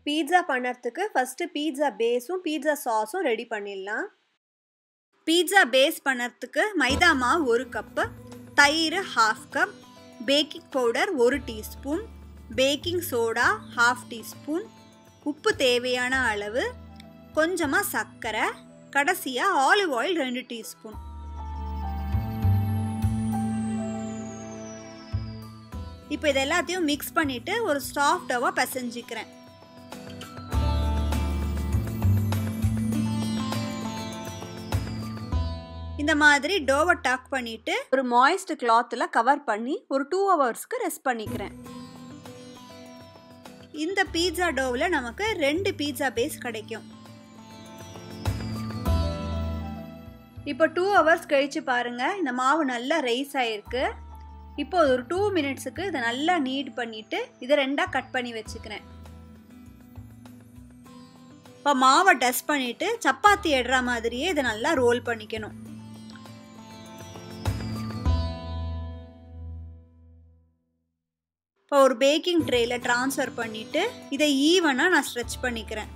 pizza பண்ணுறதுக்கு first pizza பேஸும் pizza சாஸும் ரெடி பண்ணிடலாம் பீட்சா பேஸ் பண்ணுறதுக்கு மைதா மாவு ஒரு கப்பு தயிர் ஹாஃப் கப் பேக்கிங் பவுடர் ஒரு teaspoon baking soda half teaspoon உப்பு தேவையான அளவு கொஞ்சமாக சர்க்கரை கடைசியாக ஆலிவ் ஆயில் ரெண்டு டீஸ்பூன் இப்போ இது எல்லாத்தையும் மிக்ஸ் பண்ணிவிட்டு ஒரு சாஃப்டாவாக பிசைஞ்சிக்கிறேன் இந்த மாதிரி டோவை டக் பண்ணிவிட்டு ஒரு மாய்ஸ்ட் கிளாத்தில் கவர் பண்ணி ஒரு டூ ஹவர்ஸ்க்கு ரெஸ்ட் பண்ணிக்கிறேன் இந்த பீட்சா டோவில் நமக்கு ரெண்டு பீட்சா பேஸ் கிடைக்கும் இப்போ டூ ஹவர்ஸ் கழித்து பாருங்கள் இந்த மாவு நல்லா ரைஸ் ஆகிருக்கு இப்போ ஒரு டூ மினிட்ஸுக்கு இதை நல்லா நீட் பண்ணிவிட்டு இதை ரெண்டாக கட் பண்ணி வச்சுக்கிறேன் இப்போ மாவை டஸ்ட் பண்ணிவிட்டு சப்பாத்தி எடுற மாதிரியே இதை நல்லா ரோல் பண்ணிக்கணும் இப்போ ஒரு பேக்கிங் ட்ரேயில் ட்ரான்ஸ்ஃபர் பண்ணிவிட்டு இதை ஈவனாக நான் ஸ்ட்ரெச் பண்ணிக்கிறேன்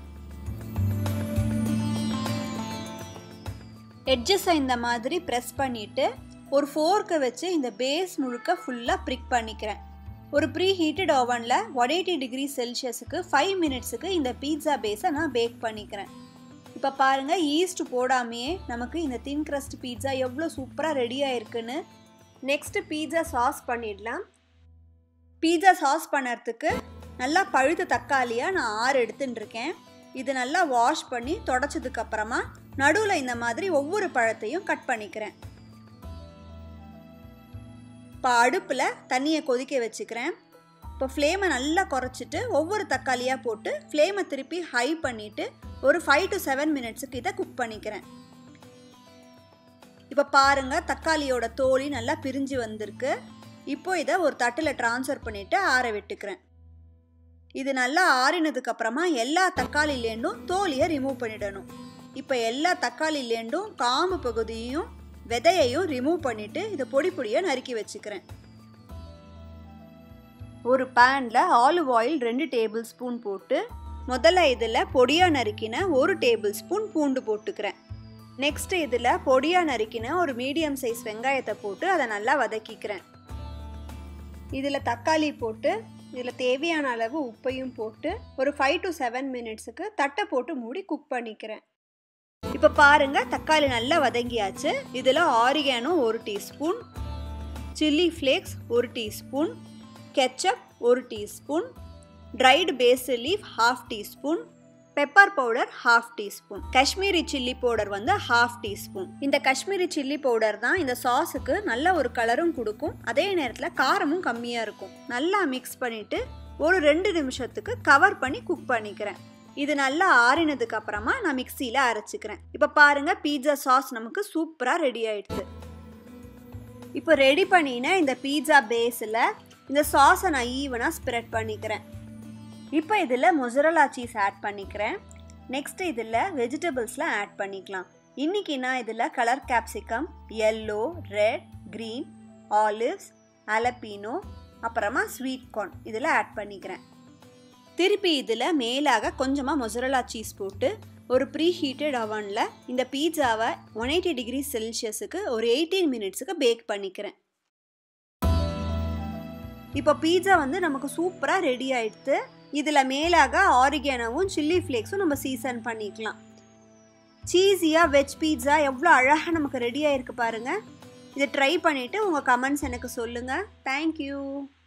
எட்ஜஸை இந்த மாதிரி ப்ரெஸ் பண்ணிவிட்டு ஒரு ஃபோர்க்கை வச்சு இந்த பேஸ் முழுக்க ஃபுல்லாக ப்ரிக் பண்ணிக்கிறேன் ஒரு pre heated ஓவனில் one eighty degree செல்சியஸுக்கு five மினிட்ஸுக்கு இந்த பீட்சா பேஸை நான் பேக் பண்ணிக்கிறேன் இப்போ பாருங்கள் ஈஸ்ட் போடாமையே நமக்கு இந்த தின் கிரஸ்ட் பீட்சா எவ்வளோ சூப்பராக ரெடி ஆயிருக்குன்னு நெக்ஸ்ட்டு பீட்சா சாஸ் பண்ணிடலாம் பீட்சா சாஸ் பண்ணுறதுக்கு நல்லா பழுத்த தக்காளியாக நான் ஆறு எடுத்துட்டு இருக்கேன் இது நல்லா வாஷ் பண்ணி தொடச்சதுக்கு அப்புறமா நடுவில் இந்த மாதிரி ஒவ்வொரு பழத்தையும் கட் பண்ணிக்கிறேன் இப்போ அடுப்பில் தண்ணியை கொதிக்க வச்சுக்கிறேன் இப்போ ஃப்ளேமை நல்லா குறைச்சிட்டு ஒவ்வொரு தக்காளியாக போட்டு ஃப்ளேமை திருப்பி ஹை பண்ணிவிட்டு ஒரு ஃபைவ் டு செவன் மினிட்ஸுக்கு இதை குக் பண்ணிக்கிறேன் இப்போ பாருங்கள் தக்காளியோட தோலி நல்லா பிரிஞ்சு வந்திருக்கு இப்போ இதை ஒரு தட்டில் ட்ரான்ஸ்ஃபர் பண்ணிவிட்டு ஆற விட்டுக்கிறேன் இது நல்லா ஆறினதுக்கு அப்புறமா எல்லா தக்காளிலேண்டும் தோலியை ரிமூவ் பண்ணிடணும் இப்போ எல்லா தக்காளிலேண்டும் காம்பு பகுதியையும் விதையையும் ரிமூவ் பண்ணிவிட்டு இதை பொடி பொடியாக நறுக்கி வச்சுக்கிறேன் ஒரு பேனில் ஆலிவ் ஆயில் ரெண்டு டேபிள் ஸ்பூன் போட்டு முதல்ல இதில் பொடியாக நறுக்கின ஒரு டேபிள் ஸ்பூன் பூண்டு போட்டுக்கிறேன் நெக்ஸ்ட் இதில் பொடியாக நறுக்கின ஒரு மீடியம் சைஸ் வெங்காயத்தை போட்டு அதை நல்லா வதக்கிக்கிறேன் இதில் தக்காளி போட்டு இதில் தேவையான அளவு உப்பையும் போட்டு ஒரு ஃபைவ் டு செவன் மினிட்ஸுக்கு தட்டை போட்டு மூடி குக் பண்ணிக்கிறேன் இப்போ பாருங்க தக்காளி நல்லா வதங்கியாச்சு இதில் ஆரிகானோ ஒரு டீஸ்பூன் சில்லி ஃப்ளேக்ஸ் ஒரு டீஸ்பூன் கெச்சப் ஒரு teaspoon dried basil leaf half teaspoon pepper powder half teaspoon Kashmiri chilli powder வந்து ஹாஃப் டீஸ்பூன் இந்த காஷ்மீரி சில்லி பவுடர் தான் இந்த சாஸுக்கு நல்ல ஒரு கலரும் கொடுக்கும் அதே நேரத்தில் காரமும் கம்மியாக இருக்கும் நல்லா மிக்ஸ் பண்ணிவிட்டு ஒரு ரெண்டு நிமிஷத்துக்கு கவர் பண்ணி குக் பண்ணிக்கிறேன் இது நல்லா ஆறினதுக்கு அப்புறமா நான் மிக்சியில் அரைச்சிக்கிறேன் இப்போ பாருங்க பீட்சா சாஸ் நமக்கு சூப்பராக ரெடி ஆயிடுது இப்போ ரெடி பண்ணின இந்த பீட்சா பேஸில் இந்த சாஸை நான் ஈவனாக ஸ்ப்ரெட் பண்ணிக்கிறேன் இப்போ இதில் மொசரலா சீஸ் ஆட் பண்ணிக்கிறேன் நெக்ஸ்ட் இதில் வெஜிடபிள்ஸ்லாம் ஆட் பண்ணிக்கலாம் இன்றைக்கி நான் இதில் colour capsicum yellow red green olives jalapeno அப்புறமா ஸ்வீட் கார்ன் இதில் ஆட் பண்ணிக்கிறேன் திருப்பி இதில் மேலாக கொஞ்சமாக மொசரலா சீஸ் போட்டு ஒரு ப்ரீ ஹீட்டட் அவனில் இந்த பீட்சாவை ஒன் எயிட்டி டிகிரி செல்சியஸுக்கு ஒரு எயிட்டீன் மினிட்ஸுக்கு பேக் பண்ணிக்கிறேன் இப்போ பீட்சா வந்து நமக்கு சூப்பராக ரெடி ஆயிடுத்து இதில் மேலாக ஆரிகேனோவும் சில்லி ஃப்ளேக்ஸும் நம்ம சீசன் பண்ணிக்கலாம் சீஸியாக வெஜ் பீட்சா எவ்வளோ அழகாக நமக்கு ரெடி ஆயிருக்கு பாருங்கள் இதை ட்ரை பண்ணிவிட்டு உங்கள் கமெண்ட்ஸ் எனக்கு சொல்லுங்கள் தேங்க்யூ